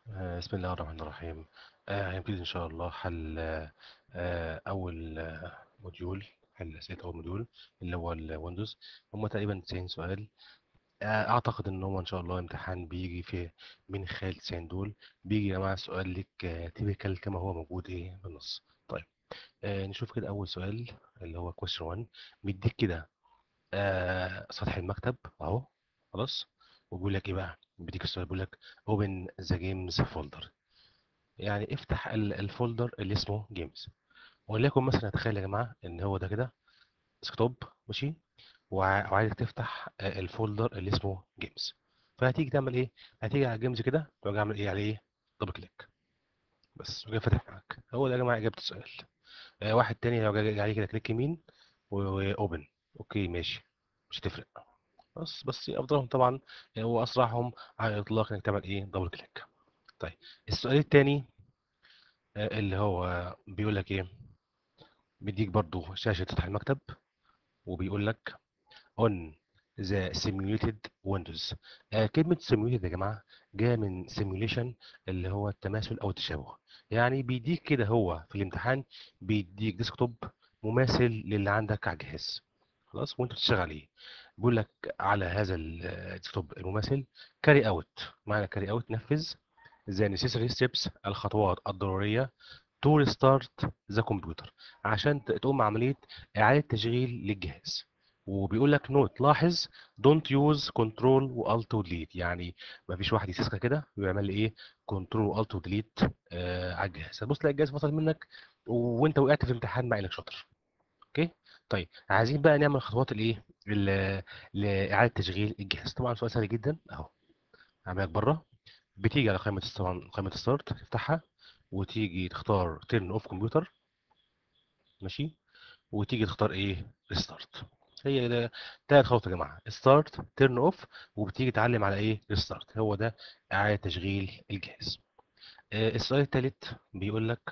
آه، بسم الله الرحمن الرحيم آه، هنبتدي إن شاء الله حل آه، أول آه، موديول حل أسئلة أول موديول اللي هو الويندوز هم تقريبا 90 سؤال آه، أعتقد إن هو إن شاء الله امتحان بيجي في من خلال 90 دول بيجي يا جماعة سؤال لك تيبيكال كما هو موجود إيه بالنص طيب آه، نشوف كده أول سؤال اللي هو question 1 بيديك كده آه، سطح المكتب أهو خلاص وبيقول لك إيه بقى بيديك السؤال بيقول لك open the games folder يعني افتح ال- الفولدر اللي اسمه جيمز وليكن مثلا تخيل يا جماعه ان هو ده كده ديسكتوب ماشي وع- وعايزك تفتح آه، الفولدر اللي اسمه جيمز فهتيجي تعمل ايه هتيجي على جيمز كده تروح عامل ايه عليه دبل كليك بس وجاي فاتح معاك هو ده يا جماعه اجابه السؤال آه، واحد تاني لو جاي عليه كده كليك يمين واوبن اوكي ماشي مش هتفرق بس بس افضلهم طبعا آه، واسرعهم على الاطلاق انك تعمل ايه دبل كليك طيب السؤال التاني آه، اللي هو بيقول لك ايه بيديك برضو شاشة سطح المكتب وبيقول لك on the simulated windows آه كلمة simulated يا جماعة جاية من simulation اللي هو التماثل أو التشابه يعني بيديك كده هو في الامتحان بيديك ديسكتوب مماثل للي عندك على الجهاز خلاص وانت بتشتغل عليه بيقول لك على هذا الديسكتوب المماثل كاري اوت معنى كاري اوت نفذ the necessary steps الخطوات الضرورية to restart the computer عشان ت- تقوم عملية إعادة تشغيل للجهاز وبيقول لك نوت لاحظ don't use control و alt و delete يعني ما فيش واحد يسيسك كده ويعمل لي ايه control و alt و delete آه على الجهاز هتبص تلاقي الجهاز فصل منك وانت وقعت في امتحان مع انك شاطر اوكي طيب عايزين بقى نعمل خطوات الايه ل- لاعاده تشغيل الجهاز طبعا سؤال سهل جدا اهو هعمل لك بره بتيجي على قائمه طبعا قائمه ستارت تفتحها وتيجي تختار تيرن اوف كمبيوتر ماشي وتيجي تختار ايه ريستارت هي ده تلات خطوات يا جماعه ستارت تيرن اوف وبتيجي تعلم على ايه ريستارت هو ده اعاده تشغيل الجهاز آه، السؤال الثالث بيقول لك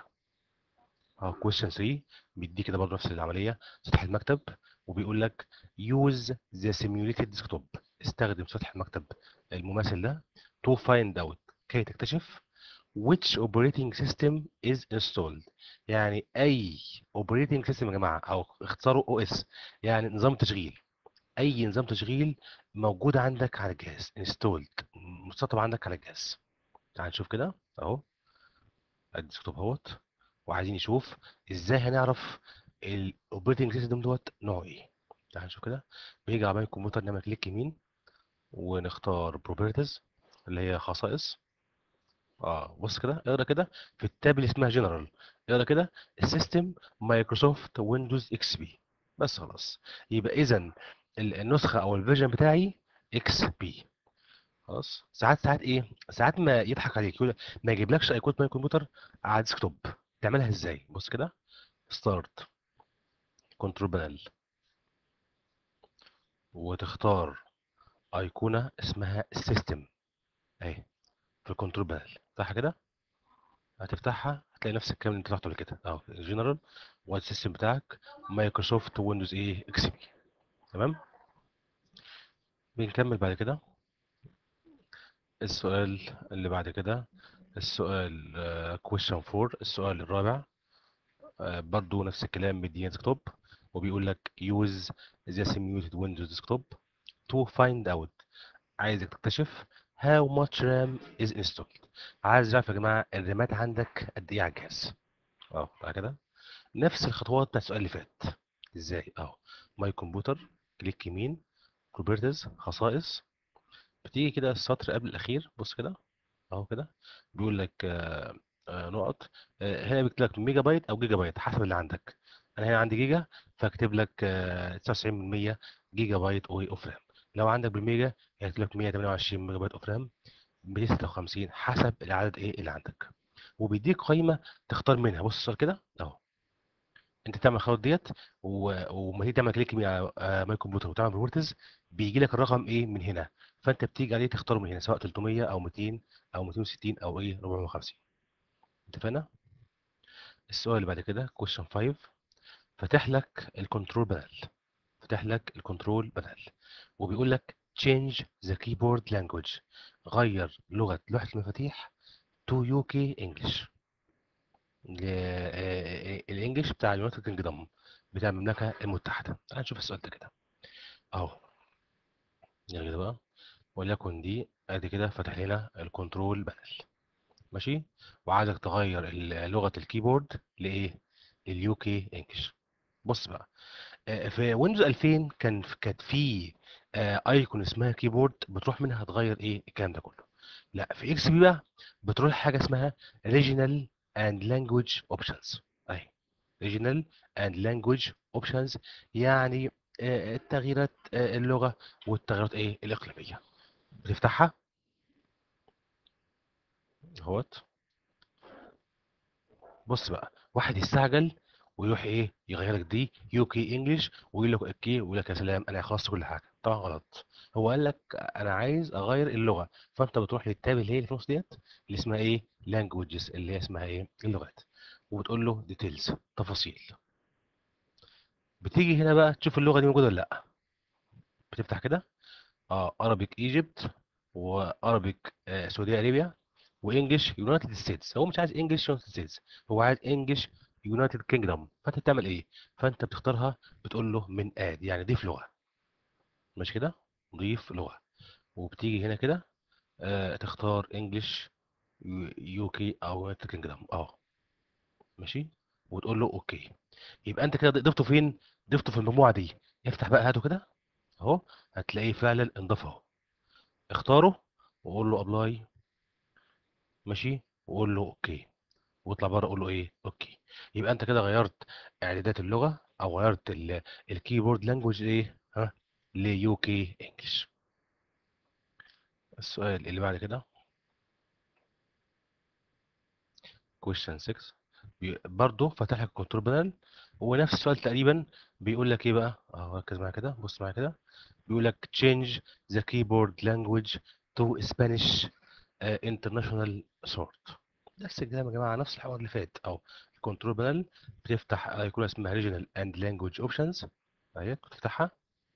اه question 3 بيديك كده برضه نفس العمليه سطح المكتب وبيقول لك use the simulated desktop استخدم سطح المكتب المماثل ده to find out كي تكتشف which operating system is installed يعني اي operating system يا جماعه او اختصاره OS يعني نظام تشغيل اي نظام تشغيل موجود عندك على الجهاز installed مسطب عندك على الجهاز تعال نشوف كده اهو الديسكتوب اهوت وعايزين نشوف ازاي هنعرف الاوبريتنج سيستم دوت نوعه ايه تعال نشوف كده بنيجي على باب الكمبيوتر نعمل كليك يمين ونختار بروبرتيز اللي هي خصائص اه بص كده اقرا كده في التاب اللي اسمها جنرال اقرا كده السيستم مايكروسوفت ويندوز اكس بي بس خلاص يبقى اذا النسخه او الفيرجن بتاعي اكس بي خلاص ساعات ساعات ايه ساعات ما يضحك عليك يقول ما يجيبلكش ايقونه ماي كمبيوتر على ديسكتوب تعملها ازاي بص كده ستارت كنترول بانل وتختار ايقونه اسمها سيستم اهي في الكنترول بانل صح كده هتفتحها هتلاقي نفس الكلام اللي انت فتحته قبل كده اهو جنرال والسيستم بتاعك مايكروسوفت ويندوز ايه اكس بي تمام بنكمل بعد كده السؤال اللي بعد كده السؤال آه، question 4 السؤال الرابع آه، برضو نفس الكلام مدينا ديسكتوب وبيقول لك use the simulated Windows desktop to find out عايزك تكتشف how much RAM is installed عايز اعرف يا جماعه الرامات عندك قد ايه على الجهاز اه تعالى كده نفس الخطوات بتاع السؤال اللي فات ازاي اهو ماي كمبيوتر كليك يمين بروبرتيز خصائص بتيجي كده السطر قبل الاخير بص كده اهو كده بيقول لك آه، آه، نقط آه، هنا بيكتب لك ميجا بايت او جيجا بايت حسب اللي عندك انا هنا عندي جيجا فاكتب لك آه، 99% جيجا بايت اوف رام لو عندك بالميجا هيكتب لك 128 ميجا بايت اوف رام 256 حسب العدد ايه اللي عندك وبيديك قائمه تختار منها بص السؤال كده اهو انت تعمل الخطوات ديت و- وما تيجي تعمل كليك يمين على آه، ماي كمبيوتر وتعمل بروبرتيز بيجي لك الرقم ايه من هنا فانت بتيجي عليه تختاره من هنا سواء 300 او 200 او 260 او ايه 450 اتفقنا السؤال اللي بعد كده question 5 فتح لك الكنترول بانل فتح لك الكنترول بانل وبيقول لك change the keyboard language غير لغة لوحة المفاتيح تو يو كي انجلش الانجليش بتاع اليونايتد كينجدم بتاع المملكه المتحده تعال نشوف السؤال ده كده اهو نرجع كده بقى وليكن دي ادي كده فتح لنا الكنترول بانل ماشي وعايزك تغير ال- لغه الكيبورد لايه لليو كي انجلش بص بقى آه، في ويندوز 2000 كان كانت في ايكون اسمها كيبورد بتروح منها تغير ايه الكلام ده كله لا في اكس بي بقى بتروح حاجه اسمها regional and language options اهي regional and language options يعني آه، التغييرات آه، اللغه والتغييرات ايه الاقليميه بتفتحها اهوت بص بقى واحد يستعجل ويروح ايه يغير لك دي يو كي انجلش ويقول لك اوكي ويقول لك يا سلام انا خلصت كل حاجه طبعا غلط هو قال لك انا عايز اغير اللغه فانت بتروح للتاب اللي هي اللي في النص ديت اللي اسمها ايه لانجوجز اللي هي اسمها ايه اللغات وبتقول له ديتيلز تفاصيل بتيجي هنا بقى تشوف اللغه دي موجوده ولا لا بتفتح كده اه ارابيك ايجيبت وارابيك آه سعوديه ارابيا وانجلش يونايتد ستيتس هو مش عايز انجلش يونايتد ستيتس هو عايز انجلش يونايتد كينجدم فانت بتعمل ايه فانت بتختارها بتقول له من اد يعني ضيف لغه مش كده ضيف لغه وبتيجي هنا كده آه تختار انجلش يو كي او يونايتد كينجدم اه ماشي وتقول له اوكي يبقى انت كده ضفته فين ضفته في المجموعه دي افتح بقى هاته كده اهو هتلاقيه فعلا انضاف اهو اختاره وقول له ابلاي ماشي وقول له اوكي واطلع بره قول له ايه اوكي يبقى انت كده غيرت اعدادات اللغه او غيرت ال- الكيبورد لانجوج ايه ها ليو كي انجلش السؤال اللي بعد كده question 6 بي- برضه فتح لك الكنترول بانل هو نفس السؤال تقريبا بيقول لك ايه بقى اه ركز معايا كده بص معايا كده بيقول لك change the keyboard language to Spanish uh, international sort نفس الكلام يا جماعه نفس الحوار اللي فات او الكنترول بانل بتفتح ايقونه اسمها regional and language options اهي بتفتحها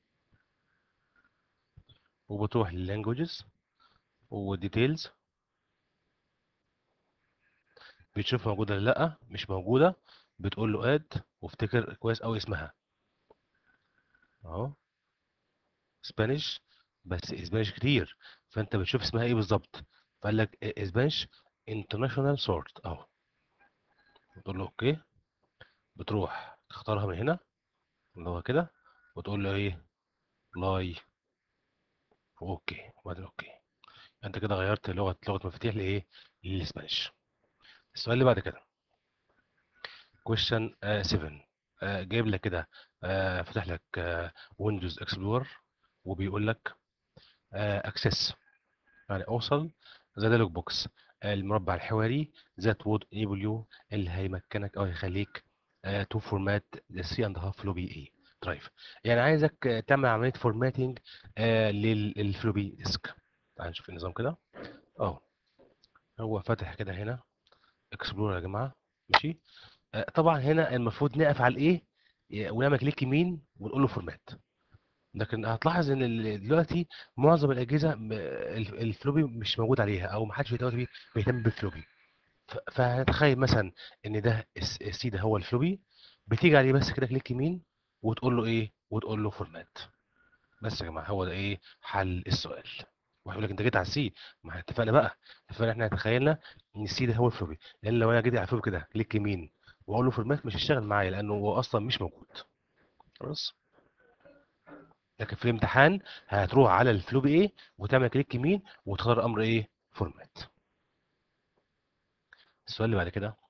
وبتروح لللانجوجز وديتيلز بتشوف موجوده ولا لا مش موجوده بتقول له اد وافتكر كويس قوي اسمها اهو اسبانيش بس اسبانيش كتير فانت بتشوف اسمها ايه بالظبط فقال لك اسبانيش انترناشونال سورت اهو بتقول له اوكي بتروح تختارها من هنا اللي هو كده وتقول له ايه لاي اوكي وبعدين اوكي انت كده غيرت لغه لغه مفاتيح لايه للاسبانيش السؤال اللي بعد كده question 7 جايب لك كده آه، فتح لك ويندوز اكسبلور وبيقول لك اكسس يعني اوصل ذا ديالوج بوكس المربع الحواري ذات وود enable you اللي هيمكنك او هيخليك تو فورمات ذا 3 اند هاف فلوبي اي درايف يعني عايزك آه، تعمل عمليه فورماتنج للفلوبي ديسك تعال نشوف النظام كده اه هو فاتح كده هنا اكسبلور يا جماعه ماشي آه، طبعا هنا المفروض نقف على الايه ي- ونعمل كليك يمين ونقول له فورمات لكن هتلاحظ ان ال- دلوقتي معظم الاجهزه م- ال- الفلوبي مش موجود عليها او ما حدش دلوقتي بيهتم بالفلوبي ف- فهنتخيل مثلا ان ده الس- السي ده هو الفلوبي بتيجي عليه بس كده كليك يمين وتقول له ايه وتقول له فورمات بس يا جماعه هو ده ايه حل السؤال وهيقول لك انت جيت على السي ما احنا اتفقنا بقى اتفقنا احنا تخيلنا ان السي ده هو الفلوبي لان لو انا جيت على الفلوبي كده كليك يمين واقول له فورمات مش هيشتغل معايا لانه هو اصلا مش موجود خلاص لكن في الامتحان هتروح على الفلوبي ايه وتعمل كليك يمين وتختار امر ايه فورمات السؤال اللي بعد كده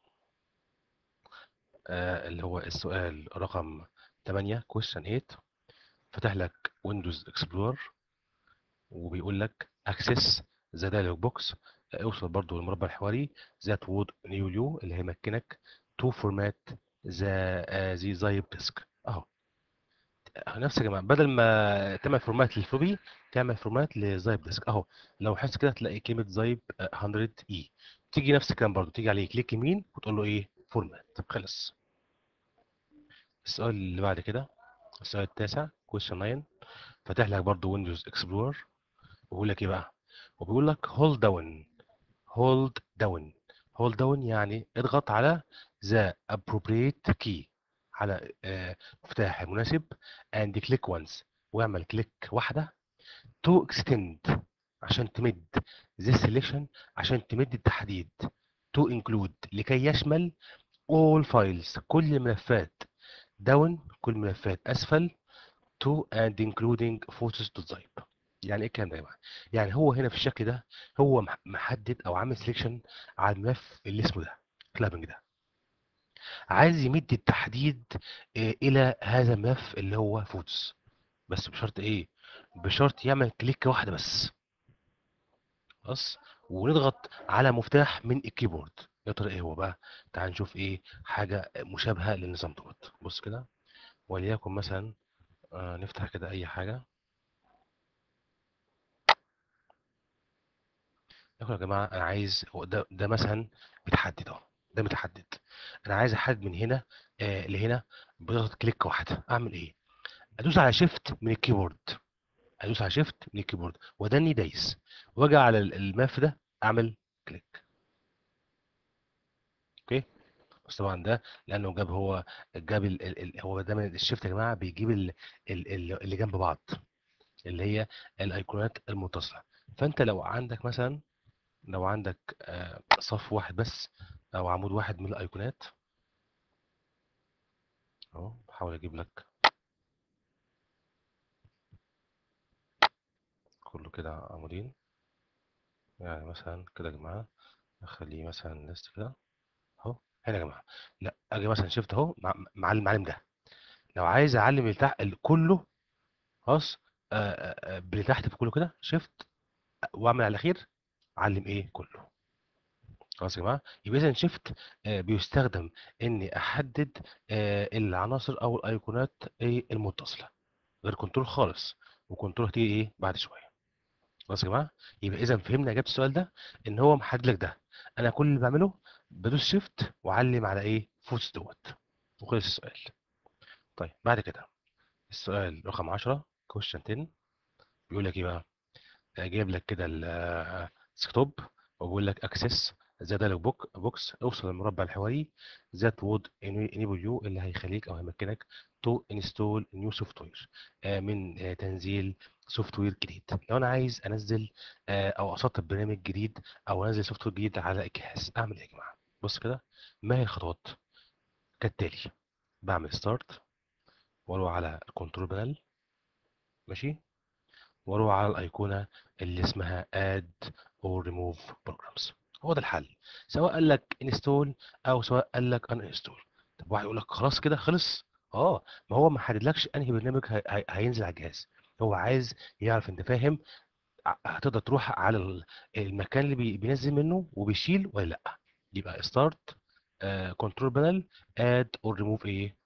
آه اللي هو السؤال رقم 8 question 8 فتح لك ويندوز اكسبلور وبيقول لك access the dialog box آه، اوصل برضو للمربع الحواري that would enable you اللي هيمكنك to format the آه، the zip disk اهو نفس يا جماعه بدل ما تعمل فورمات للفلوبي تعمل فورمات لزايب ديسك اهو لو حاسس كده تلاقي كلمه زايب 100 اي تيجي نفس الكلام برضو تيجي عليه كليك يمين وتقول له ايه فورمات خلص السؤال اللي بعد كده السؤال التاسع question 9 فاتح لك برضو ويندوز اكسبلور وبيقول لك ايه بقى وبيقول لك هولد داون هولد داون هولد داون يعني اضغط على the appropriate key على آه، مفتاح المناسب and click once واعمل كليك واحده to extend عشان تمد this selection عشان تمد التحديد to include لكي يشمل all files كل الملفات down كل الملفات اسفل to and including photos.zip يعني ايه الكلام ده يا جماعه يعني هو هنا في الشكل ده هو مح- محدد او عامل سelection على الملف اللي اسمه ده كلابنج ده عايز يمد التحديد آه، الى هذا الملف اللي هو فوتس بس بشرط ايه بشرط يعمل كليك واحده بس خلاص ونضغط على مفتاح من الكيبورد يا ترى ايه هو بقى تعال نشوف ايه حاجه مشابهه للنظام دوت بص كده وليكن مثلا آه نفتح كده اي حاجه ياخد يا جماعه انا عايز هو ده ده مثلا بيتحدد اهو ده متحدد انا عايز احدد من هنا آه لهنا بضغط كليك واحده اعمل ايه ادوس على شيفت من الكيبورد ادوس على شيفت من الكيبورد وداني دايس واجي على ال- الملف ده اعمل كليك اوكي بس طبعا ده لانه جاب هو جاب ال ال ال هو دايما الشيفت يا جماعه بيجيب ال ال ال اللي جنب بعض اللي هي الايقونات المتصله فانت لو عندك مثلا لو عندك آه، صف واحد بس او عمود واحد من الايقونات اهو بحاول اجيب لك كله كده عمودين يعني مثلا كده يا جماعه اخليه مثلا ليست كده اهو هنا يا جماعه لا اجي مثلا شيفت اهو مع مع المعلم ده لو عايز اعلم اللي تحت ال- كله خلاص آه، آه، آه، باللي تحت في كله كده شيفت واعمل على الاخير علم ايه كله خلاص يا جماعه يبقى اذا شيفت بيستخدم اني احدد آه، العناصر او الايقونات ايه المتصله غير كنترول خالص وكنترول هتيجي ايه بعد شويه خلاص يا جماعه يبقى اذا فهمنا اجابه السؤال ده ان هو محدد لك ده انا كل اللي بعمله بدوس شيفت واعلم على ايه فوتس دوت وخلص السؤال طيب بعد كده السؤال رقم 10 كويشن 10 بيقول لك ايه بقى جايب لك كده الديسكتوب وبيقول لك اكسس ذا دايلوج بوك بوكس اوصل للمربع الحواري ذات وود انيبل يو اللي هيخليك او هيمكنك تو انستول نيو سوفت وير من آه، تنزيل سوفت وير جديد لو انا عايز انزل آه، او اسطب برنامج جديد او انزل سوفت وير جديد على الجهاز اعمل ايه يا جماعه بص كده ما هي الخطوات كالتالي بعمل ستارت واروح على الكنترول بانل ماشي واروح على الايقونه اللي اسمها add or remove programs هو ده الحل سواء قال لك انستول او سواء قال لك ان انستول طب واحد يقول لك خلاص كده خلص اه ما هو ما حددلكش انهي برنامج هي- هي- هينزل على الجهاز هو عايز يعرف انت فاهم ع- هتقدر تروح على ال- المكان اللي بي- بينزل منه وبيشيل ولا لا يبقى ستارت كنترول بانل اد اور ريموف ايه